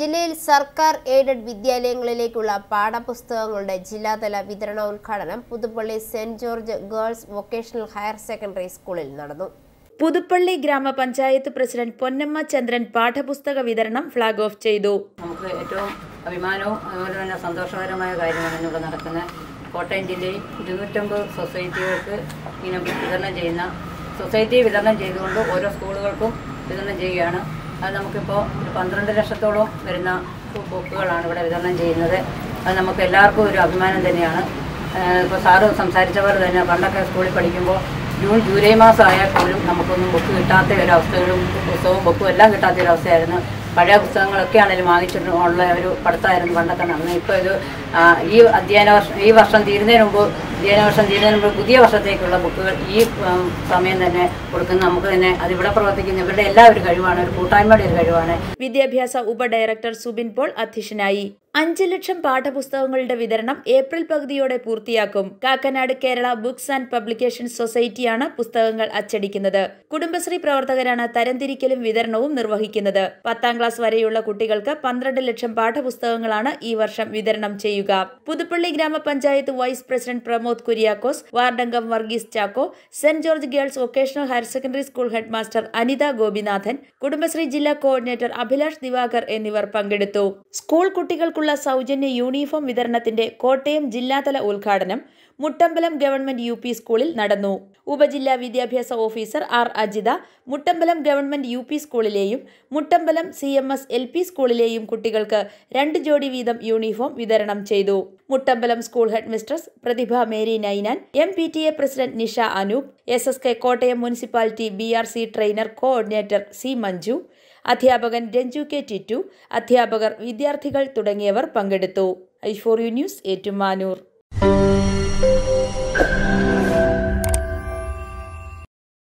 ജില്ലയിൽ സർക്കാർ എയ്ഡഡ് വിദ്യാലയങ്ങളിലേക്കുള്ള പാഠപുസ്തകങ്ങളുടെ ജില്ലാതല വിതരണോദ്ഘാടനം Puthuppally saint George girls vocational higher secondary സ്കൂളിൽ നടന്നു പുതുപ്പള്ളി ഗ്രാമപഞ്ചായത്ത് പ്രസിഡന്റ് പൊന്നമ്മ ചന്ദ്രൻ പാഠപുസ്തക വിതരണം ഫ്ളാഗ് ഓഫ് ചെയ്തു നമുക്ക് ഏറ്റവും അഭിമാനവും അതുപോലെ തന്നെ സന്തോഷകരമായ കാര്യമാണ് ഇവിടെ നടക്കുന്നത് കോട്ടയം ജില്ലയിൽ ഇരുന്നൂറ്റമ്പത് സൊസൈറ്റികൾക്ക് ഇങ്ങനെ വിതരണം ചെയ്യുന്ന സൊസൈറ്റി വിതരണം ചെയ്തുകൊണ്ട് ഓരോ സ്കൂളുകൾക്കും വിതരണം ചെയ്യുകയാണ് അത് നമുക്കിപ്പോൾ ഒരു പന്ത്രണ്ട് ലക്ഷത്തോളം വരുന്ന ബുക്കുകളാണ് ഇവിടെ വിതരണം ചെയ്യുന്നത് അത് നമുക്ക് എല്ലാവർക്കും ഒരു അഭിമാനം തന്നെയാണ് ഇപ്പോൾ സാറ് സംസാരിച്ച പോലെ തന്നെ പണ്ടൊക്കെ സ്കൂളിൽ പഠിക്കുമ്പോൾ ജൂൺ ജൂലൈ മാസം ആയാൽ പോലും നമുക്കൊന്നും ബുക്ക് കിട്ടാത്ത ഒരു അവസ്ഥകളും പുസ്തകവും ബുക്കും എല്ലാം കിട്ടാത്ത ഒരു അവസ്ഥയായിരുന്നു പഴയ പുസ്തകങ്ങളൊക്കെ ആണെങ്കിലും വാങ്ങിച്ചിട്ട് ഉള്ള ഒരു പഠിത്തമായിരുന്നു പണ്ടൊക്കെ നടന്നത് ഇപ്പോൾ ഇത് ആ, ഈ അധ്യയന വർഷം ഈ വർഷം തീരുന്നതിന് മുമ്പ് അധ്യയന വർഷം തീരുന്നതിന് മുമ്പ് പുതിയ വർഷത്തേക്കുള്ള ബുക്കുകൾ ഈ ഉം, സമയം തന്നെ കൊടുക്കുന്ന നമുക്ക് തന്നെ അതിവിടെ പ്രവർത്തിക്കുന്ന ഇവരുടെ എല്ലാവരും കഴിവാണ് ഒരു കൂട്ടായ്മയുടെ ഒരു കഴിവാണ് വിദ്യാഭ്യാസ ഉപഡയറക്ടർ സുബിൻ പോൾ അധ്യക്ഷനായി അഞ്ച് ലക്ഷം പാഠപുസ്തകങ്ങളുടെ വിതരണം ഏപ്രിൽ പകുതിയോടെ പൂർത്തിയാക്കും Kakkanad Kerala books and publication സൊസൈറ്റിയാണ് പുസ്തകങ്ങൾ അച്ചടിക്കുന്നത് കുടുംബശ്രീ പ്രവർത്തകരാണ് തരംതിരിക്കലും വിതരണവും നിർവഹിക്കുന്നത് പത്താം ക്ലാസ് വരെയുള്ള കുട്ടികൾക്ക് പന്ത്രണ്ട് ലക്ഷം പാഠപുസ്തകങ്ങളാണ് ഈ വർഷം വിതരണം ചെയ്യുക പുതുപ്പള്ളി ഗ്രാമപഞ്ചായത്ത് വൈസ് പ്രസിഡന്റ് പ്രമോദ് കുര്യാക്കോസ് വാർഡംഗം Varghese Chacko saint George girls vocational higher secondary school head master Anitha Gopinathan Kudumbashree ജില്ലാ കോർഡിനേറ്റർ അഭിലാഷ് ദിവാകർ എന്നിവർ പങ്കെടുത്തു സ്കൂൾ കുട്ടികൾക്കുള്ള സൗജന്യ യൂണിഫോം വിതരണത്തിന്റെ കോട്ടയം ജില്ലാതല ഉദ്ഘാടനം മുട്ടമ്പലം ഗവൺമെന്റ് യു പി സ്കൂളിൽ നടന്നു ഉപജില്ലാ വിദ്യാഭ്യാസ officer R Ajitha Muttambalam government U P സ്കൂളിലെയും Muttambalam C M S L P സ്കൂളിലെയും കുട്ടികൾക്ക് രണ്ട് ജോഡി വീതം യൂണിഫോം വിതരണം ചെയ്തു Muttambalam school head mistress Prathibha Mary Ninan M P T A president Nisha Anoop S S K Kottayam municipality B R C trainer coordinator C Manju അധ്യാപകൻ രഞ്ജു കെ ടിറ്റു അധ്യാപകർ വിദ്യാർത്ഥികൾ തുടങ്ങിയവർ പങ്കെടുത്തു I for U news Ettumanoor